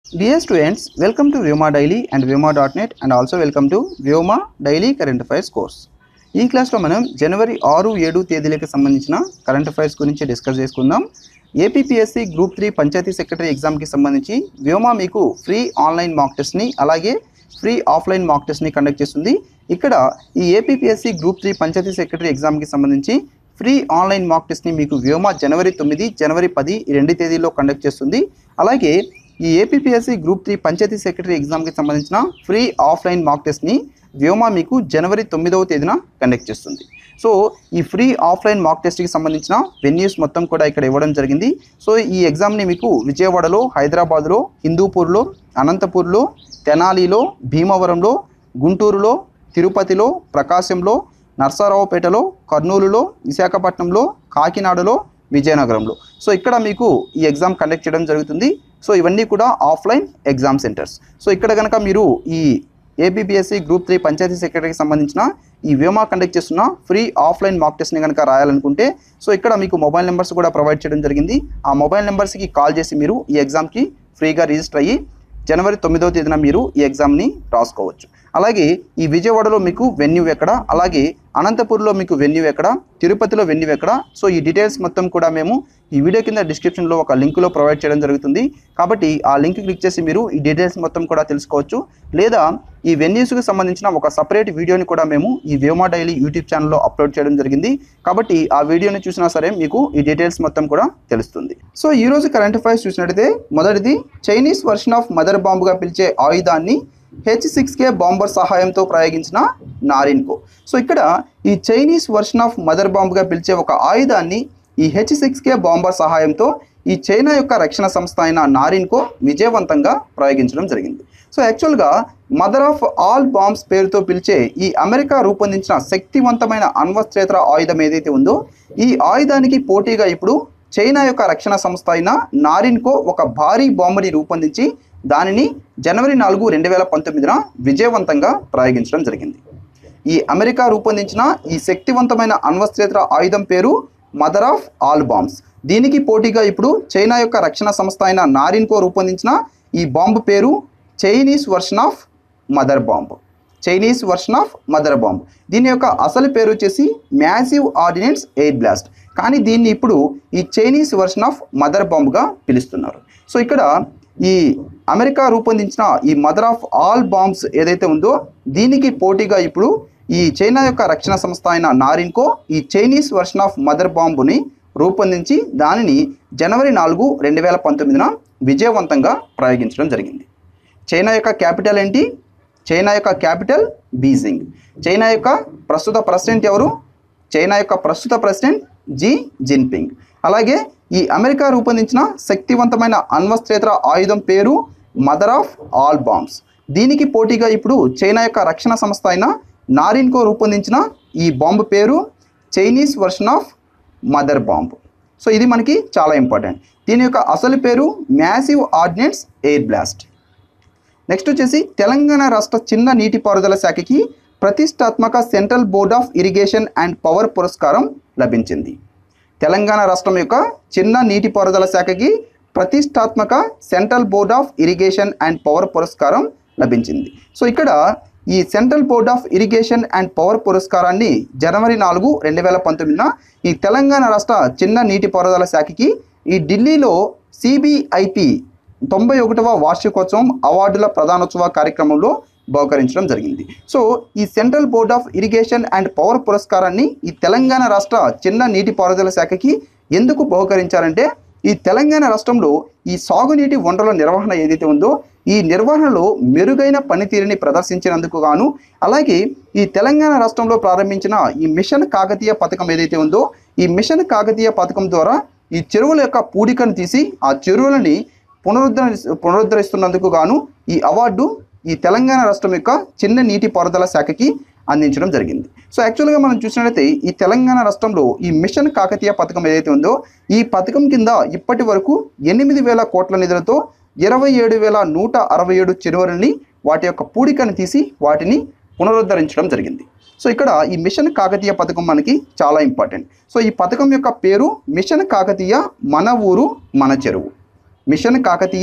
Dear students, welcome to Vyoma Daily and Vyoma.net and also welcome to Vyoma Daily Current Affairs course. ఈ క్లాస్లో మనం జనవరి ఆరు ఏడు తేదీలకు సంబంధించిన కరెంట్ అఫైర్స్ గురించి డిస్కస్ చేసుకుందాం APPSC group three panchayat secretary ఎగ్జామ్కి సంబంధించి వ్యోమా మీకు ఫ్రీ ఆన్లైన్ మాక్ టెస్ట్ని అలాగే ఫ్రీ ఆఫ్లైన్ మాక్ టెస్ట్ని కండక్ట్ చేస్తుంది ఇక్కడ ఈ APPSC group three panchayat secretary ఎగ్జామ్కి సంబంధించి ఫ్రీ ఆన్లైన్ మాక్ టెస్ట్ని మీకు వ్యోమా జనవరి తొమ్మిది జనవరి పది ఈ రెండు తేదీల్లో కండక్ట్ చేస్తుంది అలాగే ఈ APPSC group three panchayat secretary ఎగ్జామ్కి సంబంధించిన ఫ్రీ ఆఫ్లైన్ మాక్ టెస్ట్ని వ్యోమా మీకు జనవరి తొమ్మిదవ తేదీన కండక్ట్ చేస్తుంది సో ఈ ఫ్రీ ఆఫ్లైన్ మాక్ టెస్ట్కి సంబంధించిన వెన్యూస్ మొత్తం కూడా ఇక్కడ ఇవ్వడం జరిగింది సో ఈ ఎగ్జామ్ని మీకు విజయవాడలో హైదరాబాద్లో హిందూపూర్లో అనంతపూర్లో తెనాలిలో భీమవరంలో గుంటూరులో తిరుపతిలో ప్రకాశంలో నర్సారావుపేటలో కర్నూలులో విశాఖపట్నంలో కాకినాడలో విజయనగరంలో సో ఇక్కడ మీకు ఈ ఎగ్జామ్ కండక్ట్ చేయడం జరుగుతుంది సో ఇవన్నీ కూడా ఆఫ్లైన్ ఎగ్జామ్ సెంటర్స్ సో ఇక్కడ కనుక మీరు ఈ ఏబిపిఎస్సి గ్రూప్ త్రీ పంచాయతీ సెక్రటరీకి సంబంధించిన ఈ వ్యోమా కండక్ట్ చేస్తున్న ఫ్రీ ఆఫ్లైన్ మాక్ టెస్ట్ని కనుక రాయాలనుకుంటే సో ఇక్కడ మీకు మొబైల్ నెంబర్స్ కూడా ప్రొవైడ్ చేయడం జరిగింది ఆ మొబైల్ నెంబర్స్కి కాల్ చేసి మీరు ఈ ఎగ్జామ్కి ఫ్రీగా రిజిస్టర్ అయ్యి జనవరి తొమ్మిదవ తేదీన మీరు ఈ ఎగ్జామ్ని రాసుకోవచ్చు అలాగే ఈ విజయవాడలో మీకు వెన్యూ ఎక్కడ అలాగే అనంతపూర్లో మీకు వెన్యూ ఎక్కడ తిరుపతిలో వెన్యూ ఎక్కడ సో ఈ డీటెయిల్స్ మొత్తం కూడా మేము ఈ వీడియో కింద డిస్క్రిప్షన్లో ఒక లింకులో ప్రొవైడ్ చేయడం జరుగుతుంది కాబట్టి ఆ లింక్ క్లిక్ చేసి మీరు ఈ డీటెయిల్స్ మొత్తం కూడా తెలుసుకోవచ్చు లేదా ఈ వెన్యూస్కి సంబంధించిన ఒక సపరేట్ వీడియోని కూడా మేము ఈ వ్యోమా డైలీ యూట్యూబ్ ఛానల్లో అప్లోడ్ చేయడం జరిగింది కాబట్టి ఆ వీడియోని చూసినా సరే మీకు ఈ డీటెయిల్స్ మొత్తం కూడా తెలుస్తుంది సో ఈ రోజు కరెంట్ అఫైర్స్ చూసినట్టయితే మొదటిది చైనీస్ వర్షన్ ఆఫ్ మదర్ బాంబుగా పిలిచే ఆయుధాన్ని హెచ్ సిక్స్ కే బాంబర్ సహాయంతో ప్రయోగించిన నారిన్కో సో ఇక్కడ ఈ చైనీస్ వర్షన్ ఆఫ్ మదర్ బాంబుగా పిలిచే ఒక ఆయుధాన్ని ఈ హెచ్ సిక్స్ కే బాంబర్ సహాయంతో ఈ చైనా యొక్క రక్షణ సంస్థ అయిన నారిన్కో విజయవంతంగా ప్రయోగించడం జరిగింది సో యాక్చువల్గా మదర్ ఆఫ్ ఆల్ బాంబ్స్ పేరుతో పిలిచే ఈ అమెరికా రూపొందించిన శక్తివంతమైన అణ్వస్త్రేతర ఆయుధం ఏదైతే ఉందో ఈ ఆయుధానికి పోటీగా ఇప్పుడు చైనా యొక్క రక్షణ సంస్థ అయిన నారిన్కో ఒక భారీ బాంబుని రూపొందించి దానిని జనవరి నాలుగు రెండు వేల పంతొమ్మిదిన విజయవంతంగా ప్రయోగించడం జరిగింది ఈ అమెరికా రూపొందించిన ఈ శక్తివంతమైన అణ్వస్త్రేతర ఆయుధం పేరు మదర్ ఆఫ్ ఆల్ బాంబ్స్ దీనికి పోటీగా ఇప్పుడు చైనా యొక్క రక్షణ సంస్థ అయిన నారిన్కో రూపొందించిన ఈ బాంబు పేరు Chinese version of mother bomb Chinese version of mother bomb దీని యొక్క అసలు పేరు వచ్చేసి మ్యాసివ్ ఆర్డినెన్స్ ఎయిర్ బ్లాస్ట్ కానీ దీన్ని ఇప్పుడు ఈ చైనీస్ వర్షన్ ఆఫ్ మదర్ బాంబ్గా పిలుస్తున్నారు సో ఇక్కడ ఈ అమెరికా రూపొందించిన ఈ మదర్ ఆఫ్ ఆల్ బాంబ్స్ ఏదైతే ఉందో దీనికి పోటీగా ఇప్పుడు ఈ చైనా యొక్క రక్షణ సంస్థ అయిన నారిన్కో ఈ చైనీస్ వర్షన్ ఆఫ్ మదర్ బాంబుని రూపొందించి దానిని జనవరి నాలుగు రెండు వేల పంతొమ్మిదిన విజయవంతంగా ప్రయోగించడం జరిగింది చైనా యొక్క క్యాపిటల్ ఏంటి చైనా యొక్క క్యాపిటల్ బీజింగ్ చైనా యొక్క ప్రస్తుత ప్రెసిడెంట్ ఎవరు చైనా యొక్క ప్రస్తుత ప్రెసిడెంట్ జీ జిన్పింగ్ అలాగే ఈ అమెరికా రూపొందించిన శక్తివంతమైన అణ్వస్త్రేతర ఆయుధం పేరు మదర్ ఆఫ్ ఆల్ బాంబ్స్ దీనికి పోటీగా ఇప్పుడు చైనా యొక్క రక్షణ సంస్థ అయిన నారిన్కో రూపొందించిన ఈ బాంబు పేరు Chinese version of mother bomb so ఇది మనకి చాలా ఇంపార్టెంట్ దీని యొక్క అసలు పేరు massive ordinance air blast next వచ్చేసి తెలంగాణ రాష్ట్ర చిన్న నీటిపారుదల శాఖకి ప్రతిష్టాత్మక central board of irrigation and power పురస్కారం లభించింది తెలంగాణ రాష్ట్రం యొక్క చిన్న నీటిపారుదల శాఖకి ప్రతిష్టాత్మక central board of irrigation and power పురస్కారం లభించింది సో ఇక్కడ ఈ central board of irrigation and power పురస్కారాన్ని జనవరి నాలుగు రెండు వేల పంతొమ్మిదిన ఈ తెలంగాణ రాష్ట్ర చిన్న నీటిపారుదల శాఖకి ఈ ఢిల్లీలో సిబిఐపి తొంభై ఒకటవ వార్షికోత్సవం అవార్డుల ప్రధానోత్సవ కార్యక్రమంలో బహుకరించడం జరిగింది సో ఈ central board of irrigation and power పురస్కారాన్ని ఈ తెలంగాణ రాష్ట్ర చిన్న నీటిపారుదల శాఖకి ఎందుకు బహుకరించారంటే ఈ తెలంగాణ రాష్ట్రంలో ఈ సాగునీటి వనరుల నిర్వహణ ఏదైతే ఉందో ఈ నిర్వహణలో మెరుగైన పనితీరుని ప్రదర్శించినందుకు గాను అలాగే ఈ తెలంగాణ రాష్ట్రంలో ప్రారంభించిన ఈ మిషన్ కాకతీయ పథకం ఏదైతే ఉందో ఈ మిషన్ కాకతీయ పథకం ద్వారా ఈ చెరువుల యొక్క పూడికను తీసి ఆ చెరువులని పునరుద్ధర పునరుద్ధరిస్తున్నందుకు గాను ఈ అవార్డు ఈ తెలంగాణ రాష్ట్రం యొక్క చిన్న నీటి పారుదల శాఖకి అందించడం జరిగింది సో యాక్చువల్గా మనం చూసినట్లయితే ఈ తెలంగాణ రాష్ట్రంలో ఈ మిషన్ కాకతీయ పథకం ఏదైతే ఉందో ఈ పథకం కింద ఇప్పటి వరకు ఎనిమిది వేల కోట్ల నిధులతో ఇరవై ఏడు వేల నూట అరవై ఏడు చెరువులని వాటి యొక్క పూడికను తీసి వాటిని పునరుద్ధరించడం జరిగింది సో ఇక్కడ ఈ మిషన్ కాకతీయ పథకం మనకి చాలా ఇంపార్టెంట్ సో ఈ పథకం యొక్క పేరు మిషన్ కాకతీయ మన ఊరు మన చెరువు మిషన్ కాకతీయ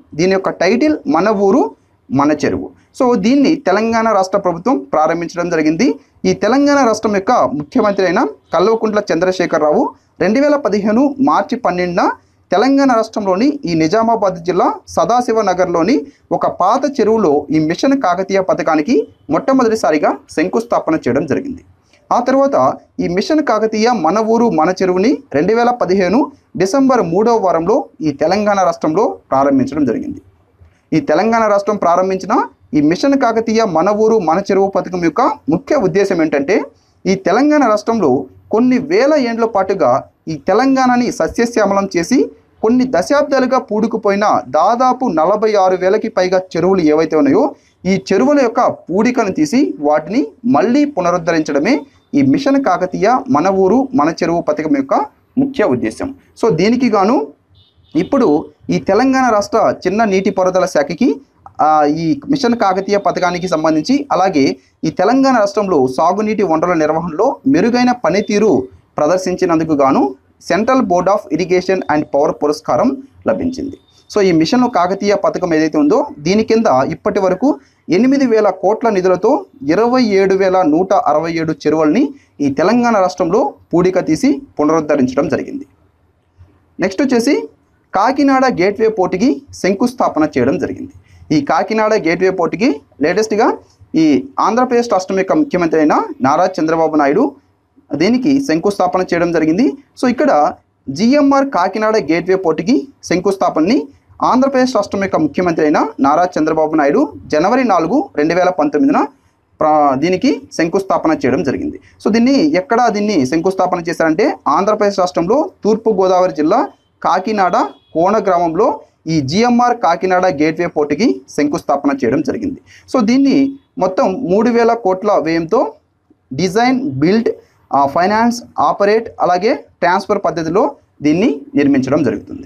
దీని యొక్క టైటిల్ మన ఊరు మన చెరువు సో దీన్ని తెలంగాణ రాష్ట్ర ప్రభుత్వం ప్రారంభించడం జరిగింది ఈ తెలంగాణ రాష్ట్రం యొక్క ముఖ్యమంత్రి అయిన కల్వకుంట్ల చంద్రశేఖరరావు రెండు వేల పదిహేను మార్చి పన్నెండున తెలంగాణ రాష్ట్రంలోని ఈ నిజామాబాద్ జిల్లా సదాశివ నగర్లోని ఒక పాత చెరువులో ఈ మిషన్ కాకతీయ పథకానికి మొట్టమొదటిసారిగా శంకుస్థాపన చేయడం జరిగింది ఆ తర్వాత ఈ మిషన్ కాకతీయ మన ఊరు మన చెరువుని రెండు వేల పదిహేను డిసెంబర్ మూడవ వారంలో ఈ తెలంగాణ రాష్ట్రంలో ప్రారంభించడం జరిగింది ఈ తెలంగాణ రాష్ట్రం ప్రారంభించిన ఈ మిషన్ కాకతీయ మన ఊరు మన చెరువు పథకం యొక్క ముఖ్య ఉద్దేశం ఏంటంటే ఈ తెలంగాణ రాష్ట్రంలో కొన్ని వేల ఏండ్ల పాటుగా ఈ తెలంగాణని సస్యశ్యామలం చేసి కొన్ని దశాబ్దాలుగా పూడుకుపోయిన దాదాపు నలభై ఆరు వేలకి పైగా చెరువులు ఏవైతే ఉన్నాయో ఈ చెరువుల యొక్క పూడికను తీసి వాటిని మళ్ళీ పునరుద్ధరించడమే ఈ మిషన్ కాకతీయ మన ఊరు మన చెరువు పథకం యొక్క ముఖ్య ఉద్దేశం సో దీనికి గాను ఇప్పుడు ఈ తెలంగాణ రాష్ట్ర చిన్న నీటిపారుదల శాఖకి ఆ, ఈ మిషన్ కాకతీయ పథకానికి సంబంధించి అలాగే ఈ తెలంగాణ రాష్ట్రంలో సాగునీటి వనరుల నిర్వహణలో మెరుగైన పనితీరు ప్రదర్శించినందుకు గాను central board of irrigation and power పురస్కారం లభించింది సో ఈ మిషన్ కాకతీయ పథకం ఏదైతే ఉందో దీని కింద ఇప్పటి వరకు ఎనిమిది వేల కోట్ల నిధులతో ఇరవై ఏడు వేల నూట అరవై ఏడు చెరువుల్ని ఈ తెలంగాణ రాష్ట్రంలో పూడిక తీసి పునరుద్ధరించడం జరిగింది నెక్స్ట్ వచ్చేసి కాకినాడ గేట్వే పోర్టుకి శంకుస్థాపన చేయడం జరిగింది ఈ కాకినాడ గేట్వే పోర్టుకి లేటెస్ట్గా ఈ ఆంధ్రప్రదేశ్ రాష్ట్రం యొక్క ముఖ్యమంత్రి అయిన నారా చంద్రబాబు నాయుడు దీనికి శంకుస్థాపన చేయడం జరిగింది సో ఇక్కడ జిఎంఆర్ కాకినాడ గేట్వే పోర్టుకి శంకుస్థాపనని ఆంధ్రప్రదేశ్ రాష్ట్రం యొక్క ముఖ్యమంత్రి అయిన నారా చంద్రబాబు నాయుడు జనవరి నాలుగు రెండు వేల పంతొమ్మిదిన ప్ర- దీనికి శంకుస్థాపన చేయడం జరిగింది సో దీన్ని ఎక్కడ దీన్ని శంకుస్థాపన చేశారంటే ఆంధ్రప్రదేశ్ రాష్ట్రంలో తూర్పు గోదావరి జిల్లా కాకినాడ కోన గ్రామంలో ఈ జిఎంఆర్ కాకినాడ గేట్వే పోర్టుకి శంకుస్థాపన చేయడం జరిగింది సో దీన్ని మొత్తం మూడు వేల కోట్ల వ్యయంతో design build ah, finance operate అలాగే ట్రాన్స్ఫర్ పద్ధతిలో దీన్ని నిర్మించడం జరుగుతుంది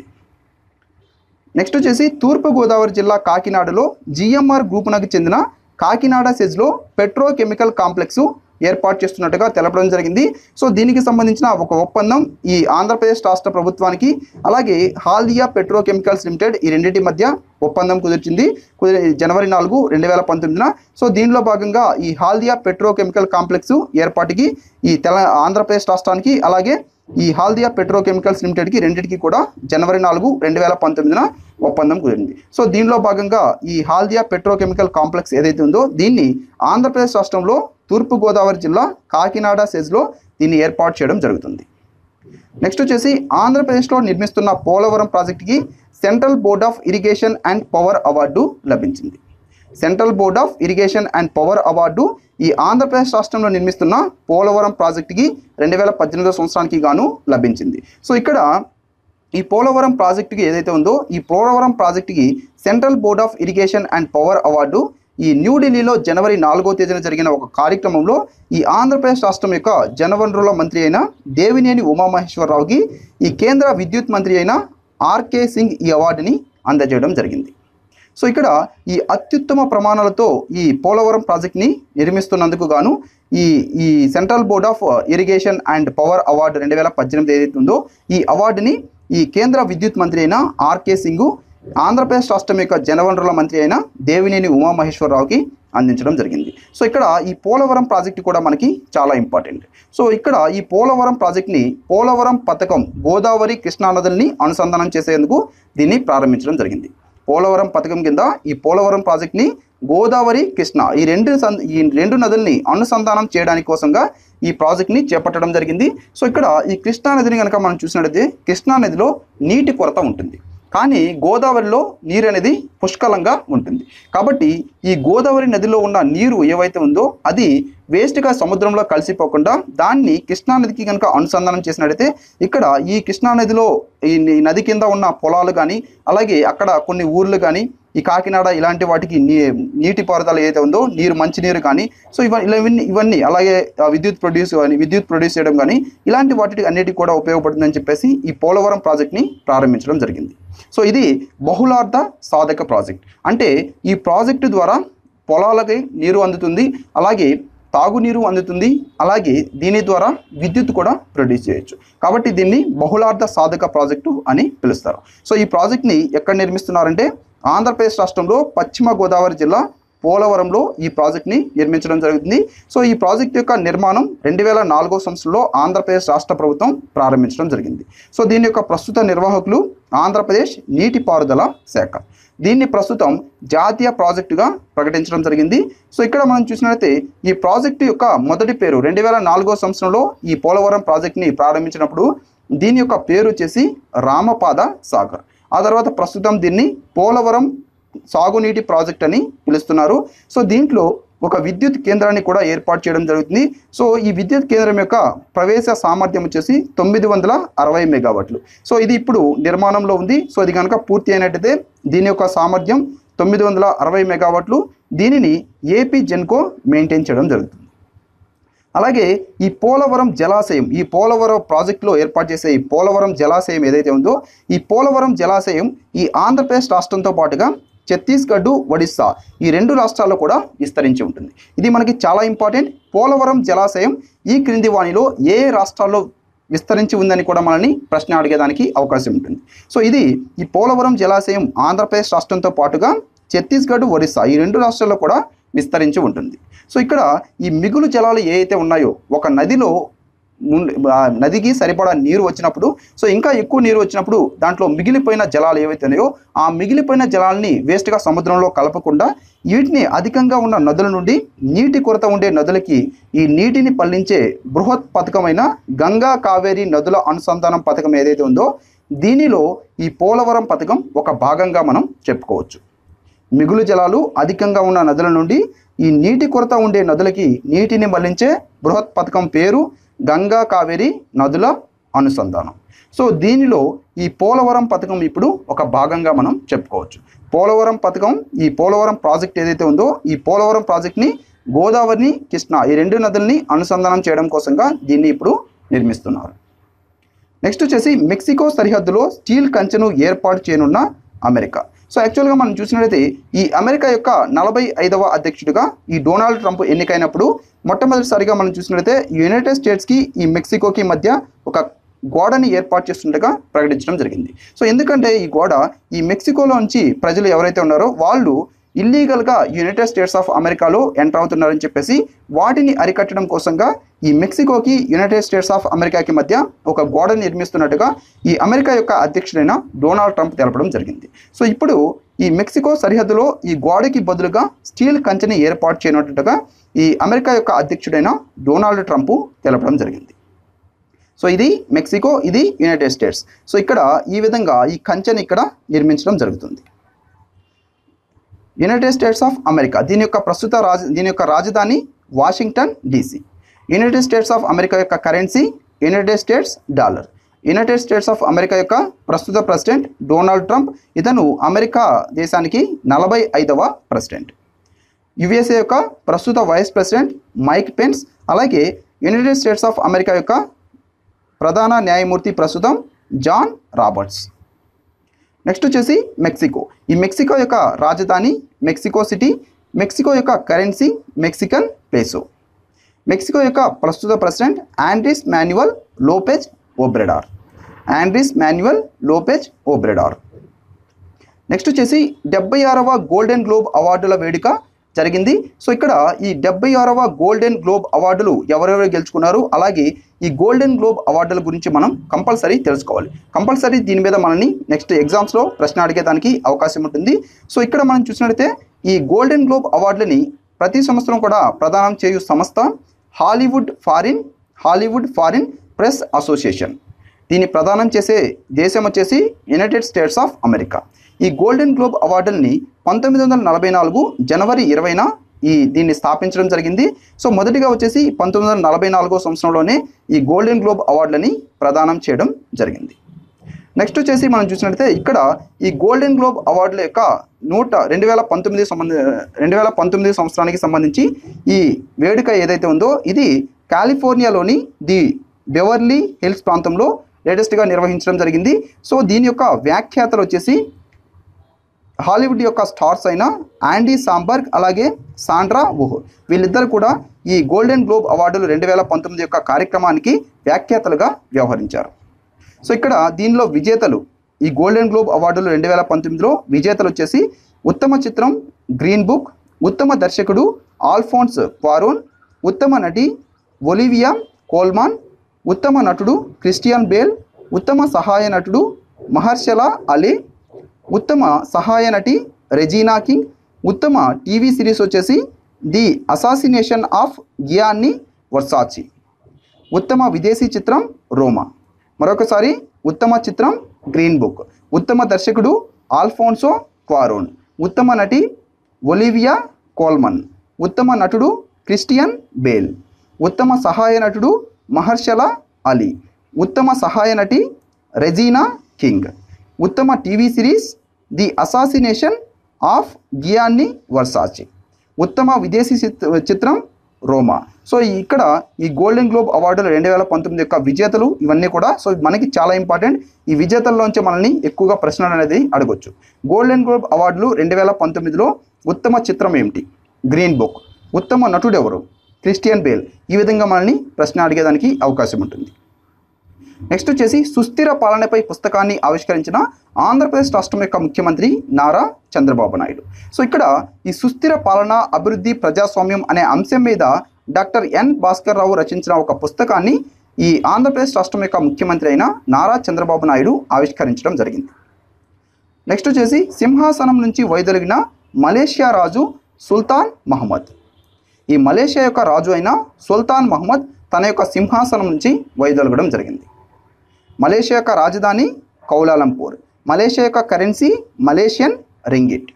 నెక్స్ట్ వచ్చేసి తూర్పు గోదావరి జిల్లా కాకినాడలో జిఎంఆర్ గ్రూపునకు చెందిన కాకినాడ సెజ్లో పెట్రోకెమికల్ కాంప్లెక్స్ ఏర్పాటు చేస్తున్నట్టుగా తెలపడం జరిగింది సో దీనికి సంబంధించిన ఒక ఒప్పందం ఈ ఆంధ్రప్రదేశ్ రాష్ట్ర ప్రభుత్వానికి అలాగే హాల్దియా పెట్రోకెమికల్స్ లిమిటెడ్ ఈ రెండింటి మధ్య ఒప్పందం కుదిర్చింది కుదిరి జనవరి నాలుగు రెండు వేల పంతొమ్మిదిన సో దీనిలో భాగంగా ఈ హాల్దియా పెట్రోకెమికల్ కాంప్లెక్స్ ఏర్పాటుకి ఈ తెల ఆంధ్రప్రదేశ్ రాష్ట్రానికి అలాగే ఈ హాల్దియా పెట్రోకెమికల్స్ లిమిటెడ్కి రెండింటికి కూడా జనవరి నాలుగు రెండు వేల పంతొమ్మిదిన ఒప్పందం కుదిరింది సో దీనిలో భాగంగా ఈ హాల్దియా పెట్రోకెమికల్ కాంప్లెక్స్ ఏదైతే ఉందో దీన్ని ఆంధ్రప్రదేశ్ రాష్ట్రంలో తూర్పు గోదావరి జిల్లా కాకినాడ సెజ్లో దీన్ని ఏర్పాటు చేయడం జరుగుతుంది నెక్స్ట్ వచ్చేసి ఆంధ్రప్రదేశ్లో నిర్మిస్తున్న పోలవరం ప్రాజెక్టుకి central board of irrigation and power award లభించింది central board of irrigation and power award ఈ ఆంధ్రప్రదేశ్ రాష్ట్రంలో నిర్మిస్తున్న పోలవరం ప్రాజెక్టుకి రెండు వేల పద్దెనిమిదో సంవత్సరానికి గాను లభించింది సో ఇక్కడ ఈ పోలవరం ప్రాజెక్టుకి ఏదైతే ఉందో ఈ పోలవరం ప్రాజెక్టుకి central board of irrigation and power award ఈ న్యూఢిల్లీలో జనవరి నాలుగో తేదీన జరిగిన ఒక కార్యక్రమంలో ఈ ఆంధ్రప్రదేశ్ రాష్ట్రం యొక్క జనవనరుల మంత్రి అయిన దేవినేని ఉమామహేశ్వరరావుకి ఈ కేంద్ర విద్యుత్ మంత్రి అయిన ఆర్కే సింగ్ ఈ అవార్డుని అందజేయడం జరిగింది సో ఇక్కడ ఈ అత్యుత్తమ ప్రమాణాలతో ఈ పోలవరం ప్రాజెక్ట్ని నిర్మిస్తున్నందుకు గాను ఈ ఈ central board of irrigation and power award రెండు వేల పద్దెనిమిది ఏదైతే ఉందో ఈ అవార్డుని ఈ కేంద్ర విద్యుత్ మంత్రి అయిన ఆర్కే సింగ్ ఆంధ్రప్రదేశ్ రాష్ట్రం యొక్క జనవనరుల మంత్రి అయిన దేవినేని ఉమామహేశ్వరరావుకి అందించడం జరిగింది సో ఇక్కడ ఈ పోలవరం ప్రాజెక్ట్ కూడా మనకి చాలా ఇంపార్టెంట్ సో ఇక్కడ ఈ పోలవరం ప్రాజెక్ట్ని పోలవరం పథకం గోదావరి కృష్ణా నదుల్ని అనుసంధానం చేసేందుకు దీన్ని ప్రారంభించడం జరిగింది పోలవరం పథకం కింద ఈ పోలవరం ప్రాజెక్ట్ని గోదావరి కృష్ణ ఈ రెండు సం- ఈ రెండు నదుల్ని అనుసంధానం చేయడానికి కోసంగా ఈ ప్రాజెక్ట్ని చేపట్టడం జరిగింది సో ఇక్కడ ఈ కృష్ణా నదిని కనుక మనం చూసినట్లయితే కృష్ణా నదిలో నీటి కొరత ఉంటుంది కానీ గోదావరిలో నీరు అనేది పుష్కలంగా ఉంటుంది కాబట్టి ఈ గోదావరి నదిలో ఉన్న నీరు ఏవైతే ఉందో అది వేస్ట్గా సముద్రంలో కలిసిపోకుండా దాన్ని కృష్ణా నదికి కనుక అనుసంధానం చేసినట్టయితే ఇక్కడ ఈ కృష్ణా నదిలో ఈ ని- నది కింద ఉన్న పొలాలు కానీ అలాగే అక్కడ కొన్ని ఊర్లు కానీ ఈ కాకినాడ ఇలాంటి వాటికి నీ నీటి పారుదల ఏదైతే ఉందో నీరు మంచినీరు కానీ సో ఇవన్నీ ఇవన్నీ ఇవన్నీ అలాగే ఆ, విద్యుత్ ప్రొడ్యూస్ కానీ విద్యుత్ ప్రొడ్యూస్ చేయడం కానీ ఇలాంటి వాటికి అన్నిటికీ కూడా ఉపయోగపడుతుందని చెప్పేసి ఈ పోలవరం ప్రాజెక్ట్ని ప్రారంభించడం జరిగింది సో ఇది బహుళార్థ సాధక ప్రాజెక్ట్ అంటే ఈ ప్రాజెక్టు ద్వారా పొలాలకి నీరు అందుతుంది అలాగే తాగునీరు అందుతుంది అలాగే దీని ద్వారా విద్యుత్ కూడా ప్రొడ్యూస్ చేయొచ్చు కాబట్టి దీన్ని బహుళార్థ సాధక ప్రాజెక్టు అని పిలుస్తారు సో ఈ ప్రాజెక్ట్ని ఎక్కడ నిర్మిస్తున్నారంటే ఆంధ్రప్రదేశ్ రాష్ట్రంలో పశ్చిమ గోదావరి జిల్లా పోలవరంలో ఈ ప్రాజెక్ట్ని నిర్మించడం జరుగుతుంది సో ఈ ప్రాజెక్ట్ యొక్క నిర్మాణం రెండు వేల నాలుగో సంవత్సరంలో ఆంధ్రప్రదేశ్ రాష్ట్ర ప్రభుత్వం ప్రారంభించడం జరిగింది సో దీని యొక్క ప్రస్తుత నిర్వాహకులు ఆంధ్రప్రదేశ్ నీటిపారుదల శాఖ దీన్ని ప్రస్తుతం జాతీయ ప్రాజెక్టుగా ప్రకటించడం జరిగింది సో ఇక్కడ మనం చూసినట్లయితే ఈ ప్రాజెక్టు యొక్క మొదటి పేరు రెండు వేల నాలుగో సంవత్సరంలో ఈ పోలవరం ప్రాజెక్ట్ని ప్రారంభించినప్పుడు దీని యొక్క పేరు వచ్చేసి రామపాద సాగర్ ఆ తర్వాత ప్రస్తుతం దీన్ని పోలవరం సాగునీటి ప్రాజెక్ట్ అని పిలుస్తున్నారు సో దీంట్లో ఒక విద్యుత్ కేంద్రాన్ని కూడా ఏర్పాటు చేయడం జరుగుతుంది సో ఈ విద్యుత్ కేంద్రం యొక్క ప్రవేశ సామర్థ్యం వచ్చేసి తొమ్మిది వందల అరవై మెగావాట్లు సో ఇది ఇప్పుడు నిర్మాణంలో ఉంది సో ఇది కనుక పూర్తి అయినట్టయితే దీని యొక్క సామర్థ్యం తొమ్మిది వందల అరవై మెగావాట్లు దీనిని ఏపీ జెన్కో మెయింటైన్ చేయడం జరుగుతుంది అలాగే ఈ పోలవరం జలాశయం ఈ పోలవరం ప్రాజెక్టులో ఏర్పాటు చేసే ఈ పోలవరం జలాశయం ఏదైతే ఉందో ఈ పోలవరం జలాశయం ఈ ఆంధ్రప్రదేశ్ రాష్ట్రంతో పాటుగా ఛత్తీస్గఢ్ ఒడిస్సా ఈ రెండు రాష్ట్రాల్లో కూడా విస్తరించి ఉంటుంది ఇది మనకి చాలా ఇంపార్టెంట్ పోలవరం జలాశయం ఈ క్రింది వాణిలో ఏ ఏ రాష్ట్రాల్లో విస్తరించి ఉందని కూడా మనల్ని ప్రశ్న అడిగేదానికి అవకాశం ఉంటుంది సో ఇది ఈ పోలవరం జలాశయం ఆంధ్రప్రదేశ్ రాష్ట్రంతో పాటుగా ఛత్తీస్గఢ్ ఒడిస్సా ఈ రెండు రాష్ట్రాల్లో కూడా విస్తరించి ఉంటుంది సో ఇక్కడ ఈ మిగులు జలాలు ఏ అయితే ఉన్నాయో ఒక నదిలో ముందు ఆ నదికి సరిపడా నీరు వచ్చినప్పుడు సో ఇంకా ఎక్కువ నీరు వచ్చినప్పుడు దాంట్లో మిగిలిపోయిన జలాలు ఏవైతే ఉన్నాయో ఆ మిగిలిపోయిన జలాల్ని వేస్ట్గా సముద్రంలో కలపకుండా వీటిని అధికంగా ఉన్న నదుల నుండి నీటి కొరత ఉండే నదులకి ఈ నీటిని పల్లించే బృహత్ పథకమైన గంగా కావేరి నదుల అనుసంధానం పథకం ఏదైతే ఉందో దీనిలో ఈ పోలవరం పథకం ఒక భాగంగా మనం చెప్పుకోవచ్చు మిగులు జలాలు అధికంగా ఉన్న నదుల నుండి ఈ నీటి కొరత ఉండే నదులకి నీటిని మళ్లించే బృహత్ పథకం పేరు గంగా కావేరి నదుల అనుసంధానం సో దీనిలో ఈ పోలవరం పథకం ఇప్పుడు ఒక భాగంగా మనం చెప్పుకోవచ్చు పోలవరం పథకం ఈ పోలవరం ప్రాజెక్ట్ ఏదైతే ఉందో ఈ పోలవరం ప్రాజెక్ట్ని గోదావరిని కృష్ణ ఈ రెండు నదుల్ని అనుసంధానం చేయడం కోసంగా దీన్ని ఇప్పుడు నిర్మిస్తున్నారు నెక్స్ట్ వచ్చేసి మెక్సికో సరిహద్దులో స్టీల్ కంచెను ఏర్పాటు చేయనున్న అమెరికా సో యాక్చువల్గా మనం చూసినట్లయితే ఈ అమెరికా యొక్క నలభై ఐదవ అధ్యక్షుడిగా ఈ డొనాల్డ్ ట్రంప్ ఎన్నికైనప్పుడు మొట్టమొదటిసారిగా మనం చూసినట్లయితే యునైటెడ్ స్టేట్స్కి ఈ మెక్సికోకి మధ్య ఒక గోడని ఏర్పాటు చేస్తుండగా ప్రకటించడం జరిగింది సో ఎందుకంటే ఈ గోడ ఈ మెక్సికోలో నుంచి ప్రజలు ఎవరైతే ఉన్నారో వాళ్ళు ఇల్లీగల్గా యునైటెడ్ స్టేట్స్ ఆఫ్ అమెరికాలో ఎంటర్ అవుతున్నారని చెప్పేసి వాటిని అరికట్టడం కోసంగా ఈ మెక్సికోకి యునైటెడ్ స్టేట్స్ ఆఫ్ అమెరికాకి మధ్య ఒక గోడ నిర్మిస్తున్నట్టుగా ఈ అమెరికా యొక్క అధ్యక్షుడైన డొనాల్డ్ ట్రంప్ తెలపడం జరిగింది సో ఇప్పుడు ఈ మెక్సికో సరిహద్దులో ఈ గోడకి బదులుగా స్టీల్ కంచెని ఏర్పాటు చేయనట్టుగా ఈ అమెరికా యొక్క అధ్యక్షుడైన డొనాల్డ్ ట్రంప్ తెలపడం జరిగింది సో ఇది మెక్సికో ఇది యునైటెడ్ స్టేట్స్ సో ఇక్కడ ఈ విధంగా ఈ కంచెని ఇక్కడ నిర్మించడం జరుగుతుంది యునైటెడ్ స్టేట్స్ ఆఫ్ అమెరికా దీని యొక్క ప్రస్తుత రాజ దీని యొక్క రాజధాని Washington DC United States of America యొక్క currency United States dollar United States of America యొక్క ప్రస్తుత ప్రెసిడెంట్ డొనాల్డ్ ట్రంప్ ఇతను అమెరికా దేశానికి నలభై ఐదవ ప్రెసిడెంట్ యుఎస్ఏ యొక్క ప్రస్తుత వైస్ ప్రెసిడెంట్ మైక్ పెన్స్ అలాగే యునైటెడ్ స్టేట్స్ ఆఫ్ అమెరికా యొక్క ప్రధాన న్యాయమూర్తి ప్రస్తుతం జాన్ రాబర్ట్స్ నెక్స్ట్ వచ్చేసి మెక్సికో ఈ మెక్సికో యొక్క రాజధాని మెక్సికో సిటీ మెక్సికో యొక్క కరెన్సీ మెక్సికన్ పేసో మెక్సికో యొక్క ప్రస్తుత president Andres Manuel Lopez ఓబ్రెడార్ Andres Manuel Lopez Obrador next వచ్చేసి డెబ్బై ఆరవ గోల్డెన్ గ్లోబ్ అవార్డుల వేడుక జరిగింది సో ఇక్కడ ఈ డెబ్బై ఆరవ గోల్డెన్ గ్లోబ్ అవార్డులు ఎవరెవరు గెలుచుకున్నారు అలాగే ఈ గోల్డెన్ గ్లోబ్ అవార్డుల గురించి మనం కంపల్సరీ తెలుసుకోవాలి కంపల్సరీ దీని మీద మనల్ని నెక్స్ట్ ఎగ్జామ్స్లో ప్రశ్న అడిగేదానికి అవకాశం ఉంటుంది సో ఇక్కడ మనం చూసినట్లయితే ఈ గోల్డెన్ గ్లోబ్ అవార్డులని ప్రతి సంవత్సరం కూడా ప్రదానం చేయు సంస్థ Hollywood foreign Hollywood foreign press association దీన్ని ప్రదానం చేసే దేశం వచ్చేసి యునైటెడ్ స్టేట్స్ ఆఫ్ అమెరికా ఈ గోల్డెన్ గ్లోబ్ అవార్డుల్ని పంతొమ్మిది వందల నలభై నాలుగు జనవరి ఇరవైన ఈ దీన్ని స్థాపించడం జరిగింది సో మొదటిగా వచ్చేసి పంతొమ్మిది వందల నలభై నాలుగో సంవత్సరంలోనే ఈ గోల్డెన్ గ్లోబ్ అవార్డులని ప్రదానం చేయడం జరిగింది నెక్స్ట్ వచ్చేసి మనం చూసినట్లయితే ఇక్కడ ఈ గోల్డెన్ గ్లోబ్ అవార్డుల యొక్క నూట రెండు వేల పంతొమ్మిది సంబంధ రెండు వేల పంతొమ్మిది సంవత్సరానికి సంబంధించి ఈ వేడుక ఏదైతే ఉందో ఇది కాలిఫోర్నియాలోని ది బెవర్లీ హిల్స్ ప్రాంతంలో లేటెస్ట్గా నిర్వహించడం జరిగింది సో దీని యొక్క వ్యాఖ్యాతలు వచ్చేసి హాలీవుడ్ యొక్క స్టార్స్ అయిన యాండీ సాంబర్గ్ అలాగే సాండ్రా ఓహో వీళ్ళిద్దరు కూడా ఈ గోల్డెన్ గ్లోబ్ అవార్డులు రెండు వేల పంతొమ్మిది యొక్క కార్యక్రమానికి వ్యాఖ్యాతలుగా వ్యవహరించారు సో ఇక్కడ దీనిలో విజేతలు ఈ గోల్డెన్ గ్లోబ్ అవార్డులు రెండు వేల పంతొమ్మిదిలో విజేతలు వచ్చేసి ఉత్తమ చిత్రం గ్రీన్ బుక్ ఉత్తమ దర్శకుడు ఆల్ఫోన్స్ క్వారోన్ ఉత్తమ నటి ఒలివియా కోల్మాన్ ఉత్తమ నటుడు క్రిస్టియన్ బేల్ ఉత్తమ సహాయ నటుడు మహర్షల అలీ ఉత్తమ సహాయ నటి రెజీనా కింగ్ ఉత్తమ టీవీ సిరీస్ వచ్చేసి the assassination of Gianni Versace ఉత్తమ విదేశీ చిత్రం రోమా మరొకసారి ఉత్తమ చిత్రం గ్రీన్ బుక్ ఉత్తమ దర్శకుడు ఆల్ఫోన్సో క్వారోన్ ఉత్తమ నటి ఒలివియా కోల్మన్ ఉత్తమ నటుడు క్రిస్టియన్ బేల్ ఉత్తమ సహాయ నటుడు మహర్షల అలీ ఉత్తమ సహాయ నటి రెజీనా కింగ్ ఉత్తమ TV series the assassination of Gianni Versace ఉత్తమ విదేశీ చిత్- చిత్రం రోమా సో ఈ- ఇక్కడ ఈ గోల్డెన్ గ్లోబ్ అవార్డులు రెండు వేల పంతొమ్మిది యొక్క విజేతలు ఇవన్నీ కూడా సో మనకి చాలా ఇంపార్టెంట్ ఈ విజేతల్లోంచి మనల్ని ఎక్కువగా ప్రశ్నలు అనేది అడగొచ్చు గోల్డెన్ గ్లోబ్ అవార్డులు రెండు వేల పంతొమ్మిదిలో ఉత్తమ చిత్రం ఏమిటి గ్రీన్ బుక్ ఉత్తమ నటుడు ఎవరు క్రిస్టియన్ బేల్ ఈ విధంగా మనల్ని ప్రశ్న అడిగేదానికి అవకాశం ఉంటుంది నెక్స్ట్ వచ్చేసి సుస్థిర పాలనపై పుస్తకాన్ని ఆవిష్కరించిన ఆంధ్రప్రదేశ్ రాష్ట్రం యొక్క ముఖ్యమంత్రి నారా చంద్రబాబు నాయుడు సో ఇక్కడ ఈ సుస్థిర పాలన అభివృద్ధి ప్రజాస్వామ్యం అనే అంశం మీద డాక్టర్ ఎన్ భాస్కర్ రావు రచించిన ఒక పుస్తకాన్ని ఈ ఆంధ్రప్రదేశ్ రాష్ట్రం యొక్క ముఖ్యమంత్రి అయిన నారా చంద్రబాబు నాయుడు ఆవిష్కరించడం జరిగింది నెక్స్ట్ వచ్చేసి సింహాసనం నుంచి వైదొలిగిన మలేషియా రాజు సుల్తాన్ మహమ్మద్ ఈ మలేషియా యొక్క రాజు అయిన సుల్తాన్ మహమ్మద్ తన యొక్క సింహాసనం నుంచి వైదొలగడం జరిగింది మలేషియా యొక్క రాజధాని కౌలాలంపూర్ మలేషియా యొక్క కరెన్సీ మలేషియన్ రింగిట్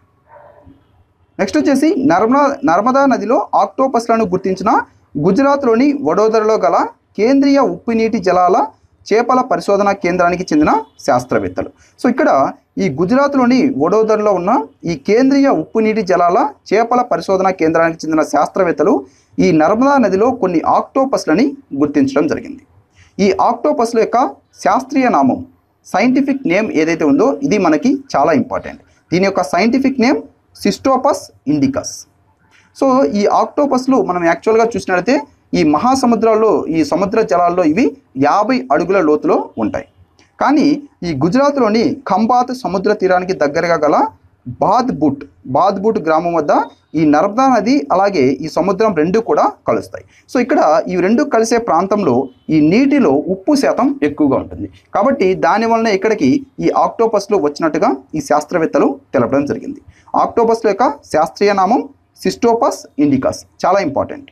నెక్స్ట్ వచ్చేసి నర్మదా నర్మదా నదిలో ఆక్టోపస్లను గుర్తించిన గుజరాత్లోని వడోదరలో గల కేంద్రీయ ఉప్పు నీటి జలాల చేపల పరిశోధన కేంద్రానికి చెందిన శాస్త్రవేత్తలు సో ఇక్కడ ఈ గుజరాత్లోని వడోదరలో ఉన్న ఈ కేంద్రీయ ఉప్పు నీటి జలాల చేపల పరిశోధన కేంద్రానికి చెందిన శాస్త్రవేత్తలు ఈ నర్మదా నదిలో కొన్ని ఆక్టోపస్లని గుర్తించడం జరిగింది ఈ ఆక్టోపస్ల యొక్క శాస్త్రీయ నామం సైంటిఫిక్ నేమ్ ఏదైతే ఉందో ఇది మనకి చాలా ఇంపార్టెంట్ దీని యొక్క scientific name Cistopus indicus so ఈ ఆక్టోపస్లు మనం యాక్చువల్గా చూసినట్లయితే ఈ మహాసముద్రాల్లో ఈ సముద్ర జలాల్లో ఇవి యాభై అడుగుల లోతులో ఉంటాయి కానీ ఈ గుజరాత్లోని ఖంబాత్ సముద్ర తీరానికి దగ్గరగా గల బాద్బుట్ బాద్బుట్ గ్రామం వద్ద ఈ నర్మదా నది అలాగే ఈ సముద్రం రెండు కూడా కలుస్తాయి సో ఇక్కడ ఈ రెండు కలిసే ప్రాంతంలో ఈ నీటిలో ఉప్పు శాతం ఎక్కువగా ఉంటుంది కాబట్టి దాని వలన ఇక్కడికి ఈ ఆక్టోపస్లు వచ్చినట్టుగా ఈ శాస్త్రవేత్తలు తెలపడం జరిగింది ఆక్టోపస్ల యొక్క శాస్త్రీయ నామం సిస్టోపస్ ఇండికస్ చాలా ఇంపార్టెంట్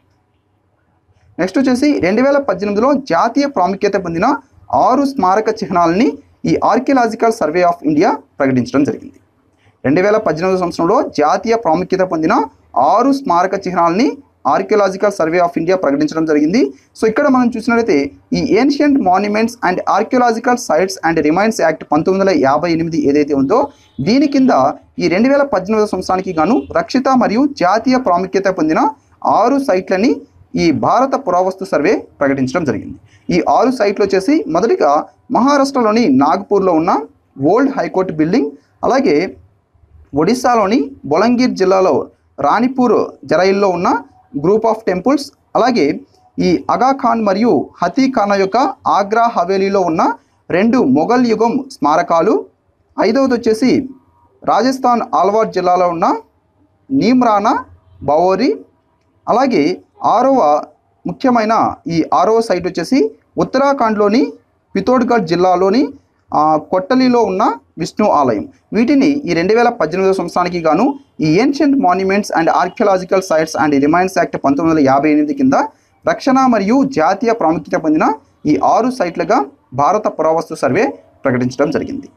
నెక్స్ట్ వచ్చేసి రెండు వేల పద్దెనిమిదిలో జాతీయ ప్రాముఖ్యత పొందిన ఆరు స్మారక చిహ్నాలని ఈ ఆర్కియలాజికల్ సర్వే ఆఫ్ ఇండియా ప్రకటించడం జరిగింది రెండు వేల పద్దెనిమిది సంవత్సరంలో జాతీయ ప్రాముఖ్యత పొందిన ఆరు స్మారక చిహ్నాలని ఆర్కియలాజికల్ సర్వే ఆఫ్ ఇండియా ప్రకటించడం జరిగింది సో ఇక్కడ మనం చూసినట్లయితే ఈ ancient monuments and archaeological sites and remains act పంతొమ్మిది వందల యాభై ఎనిమిది ఏదైతే ఉందో దీని కింద ఈ రెండు వేల పద్దెనిమిది సంవత్సరానికి గాను రక్షిత మరియు జాతీయ ప్రాముఖ్యత పొందిన ఆరు సైట్లని ఈ భారత పురావస్తు సర్వే ప్రకటించడం జరిగింది ఈ ఆరు సైట్లు వచ్చేసి మొదటిగా మహారాష్ట్రలోని నాగ్పూర్లో ఉన్న ఓల్డ్ హైకోర్టు బిల్డింగ్ అలాగే ఒడిస్సాలోని బొలంగీర్ జిల్లాలో రాణిపూర్ జరైల్లో ఉన్న గ్రూప్ ఆఫ్ టెంపుల్స్ అలాగే ఈ అగా ఖాన్ మరియు హతీ ఖాన్ యొక్క ఆగ్రా హవేలీలో ఉన్న రెండు మొఘల్ యుగం స్మారకాలు ఐదవది వచ్చేసి రాజస్థాన్ ఆల్వార్ జిల్లాలో ఉన్న నీమ్రానా బవోరి అలాగే ఆరవ ముఖ్యమైన ఈ ఆరవ సైట్ వచ్చేసి ఉత్తరాఖండ్లోని పితోడ్గఢ్ జిల్లాలోని ఆ, కొట్టలిలో ఉన్న విష్ణు ఆలయం వీటిని ఈ రెండు వేల పద్దెనిమిదవ సంవత్సరానికి గాను ఈ ancient monuments and archaeological sites and remains act పంతొమ్మిది వందల యాభై ఎనిమిది కింద రక్షణ మరియు జాతీయ ప్రాముఖ్యత పొందిన ఈ ఆరు సైట్లుగా భారత పురావస్తు సర్వే ప్రకటించడం జరిగింది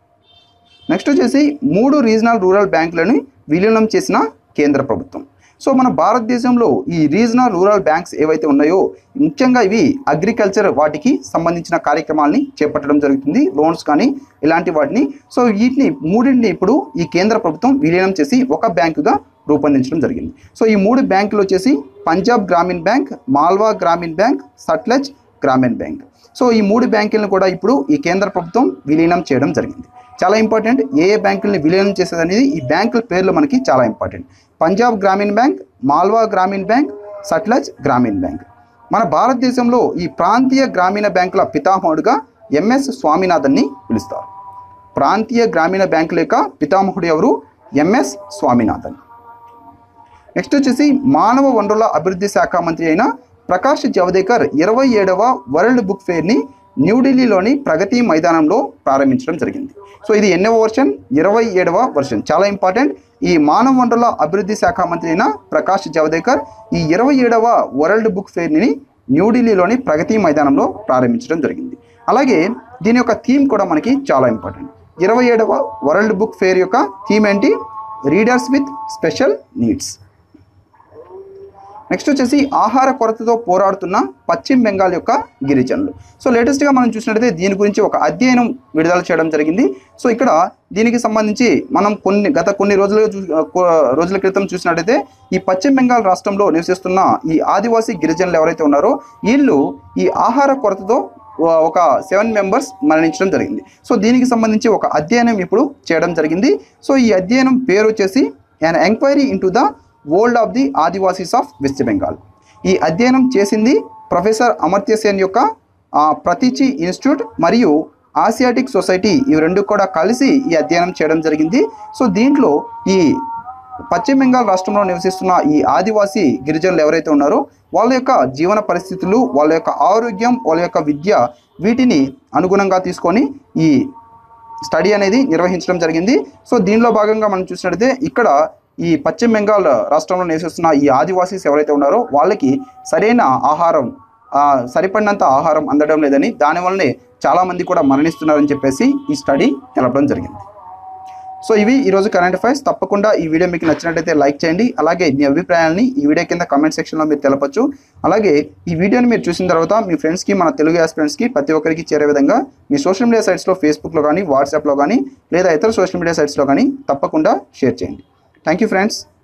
నెక్స్ట్ వచ్చేసి మూడు రీజనల్ రూరల్ బ్యాంకులను విలీనం చేసిన కేంద్ర ప్రభుత్వం సో మన భారతదేశంలో ఈ రీజనల్ రూరల్ బ్యాంక్స్ ఏవైతే ఉన్నాయో ముఖ్యంగా ఇవి అగ్రికల్చర్ వాటికి సంబంధించిన కార్యక్రమాలని చేపట్టడం జరుగుతుంది లోన్స్ కానీ ఇలాంటి వాటిని సో వీటిని మూడింటిని ఇప్పుడు ఈ కేంద్ర ప్రభుత్వం విలీనం చేసి ఒక బ్యాంకుగా రూపొందించడం జరిగింది సో ఈ మూడు బ్యాంకులు వచ్చేసి పంజాబ్ గ్రామీణ బ్యాంక్ మాల్వా గ్రామీణ బ్యాంక్ సట్లెజ్ గ్రామీణ బ్యాంక్ సో ఈ మూడు బ్యాంకులను కూడా ఇప్పుడు ఈ కేంద్ర ప్రభుత్వం విలీనం చేయడం జరిగింది చాలా ఇంపార్టెంట్ ఏ ఏ బ్యాంకుల్ని విలీనం చేసేది అనేది ఈ బ్యాంకుల పేర్లు మనకి చాలా ఇంపార్టెంట్ పంజాబ్ గ్రామీణ బ్యాంక్ మాల్వా గ్రామీణ బ్యాంక్ సట్లజ్ గ్రామీణ బ్యాంక్ మన భారతదేశంలో ఈ ప్రాంతీయ గ్రామీణ బ్యాంకుల పితామహుడుగా ఎంఎస్ స్వామినాథన్ని పిలుస్తారు ప్రాంతీయ గ్రామీణ బ్యాంకుల యొక్క పితామహుడు ఎవరు ఎంఎస్ స్వామినాథన్ నెక్స్ట్ వచ్చేసి మానవ వనరుల అభివృద్ధి శాఖ మంత్రి అయిన ప్రకాష్ జవదేకర్ ఇరవై ఏడవ వరల్డ్ బుక్ ఫెయిర్ని న్యూఢిల్లీలోని ప్రగతి మైదానంలో ప్రారంభించడం జరిగింది సో ఇది ఎన్నవ వర్షన్ ఇరవై ఏడవ వర్షన్ చాలా ఇంపార్టెంట్ ఈ మానవ వనరుల అభివృద్ధి శాఖ మంత్రి అయిన ప్రకాష్ జవదేకర్ ఈ ఇరవై ఏడవ వరల్డ్ బుక్ ఫెయిర్ని న్యూఢిల్లీలోని ప్రగతి మైదానంలో ప్రారంభించడం జరిగింది అలాగే దీని యొక్క థీమ్ కూడా మనకి చాలా ఇంపార్టెంట్ ఇరవై ఏడవ వరల్డ్ బుక్ ఫెయిర్ యొక్క థీమ్ ఏంటి readers with special needs next వచ్చేసి ఆహార కొరతతో పోరాడుతున్న పశ్చిమ బెంగాల్ యొక్క గిరిజనులు సో లేటెస్ట్గా మనం చూసినట్టయితే దీని గురించి ఒక అధ్యయనం విడుదల చేయడం జరిగింది సో ఇక్కడ దీనికి సంబంధించి మనం కొన్ని గత కొన్ని రోజులుగా చూ కొ- రోజుల క్రితం చూసినట్టయితే ఈ పశ్చిమ బెంగాల్ రాష్ట్రంలో నివసిస్తున్న ఈ ఆదివాసీ గిరిజనులు ఎవరైతే ఉన్నారో వీళ్ళు ఈ ఆహార కొరతతో ఓ- ఒక సెవెన్ మెంబర్స్ మరణించడం జరిగింది సో దీనికి సంబంధించి ఒక అధ్యయనం ఇప్పుడు చేయడం జరిగింది సో ఈ అధ్యయనం పేరు వచ్చేసి an enquiry into the world of the Adivasis of West Bengal ఈ అధ్యయనం చేసింది ప్రొఫెసర్ అమర్త్య సేన్ యొక్క ఆ, ప్రతీచి ఇన్స్టిట్యూట్ మరియు ఆసియాటిక్ సొసైటీ ఇవి రెండు కూడా కలిసి ఈ అధ్యయనం చేయడం జరిగింది సో దీంట్లో ఈ పశ్చిమ బెంగాల్ రాష్ట్రంలో నివసిస్తున్న ఈ ఆదివాసీ గిరిజనులు ఎవరైతే ఉన్నారో వాళ్ళ యొక్క జీవన పరిస్థితులు వాళ్ళ యొక్క ఆరోగ్యం వాళ్ళ యొక్క విద్య వీటిని అనుగుణంగా తీసుకొని ఈ స్టడీ అనేది నిర్వహించడం జరిగింది సో దీనిలో భాగంగా మనం చూసినట్లయితే ఇక్కడ ఈ పశ్చిమ బెంగాల్ రాష్ట్రంలో నివసిస్తున్న ఈ ఆదివాసీస్ ఎవరైతే ఉన్నారో వాళ్ళకి సరైన ఆహారం ఆ, సరిపడినంత ఆహారం అందడం లేదని దానివల్లనే చాలామంది కూడా మరణిస్తున్నారని చెప్పేసి ఈ స్టడీ తెలపడం జరిగింది సో ఇవి ఈరోజు కరెంట్ అఫైర్స్ తప్పకుండా ఈ వీడియో మీకు నచ్చినట్లయితే లైక్ చేయండి అలాగే మీ అభిప్రాయాన్ని ఈ వీడియో కింద కామెంట్ సెక్షన్లో మీరు తెలపచ్చు అలాగే ఈ వీడియోని మీరు చూసిన తర్వాత మీ ఫ్రెండ్స్కి మన తెలుగు యాస్పిరెంట్స్కి ప్రతి ఒక్కరికి చేరే విధంగా మీ సోషల్ మీడియా సైట్స్లో ఫేస్బుక్లో కానీ వాట్సాప్లో కానీ లేదా ఇతర సోషల్ మీడియా సైట్స్లో కానీ తప్పకుండా షేర్ చేయండి థ్యాంక్ యూ ఫ్రెండ్స్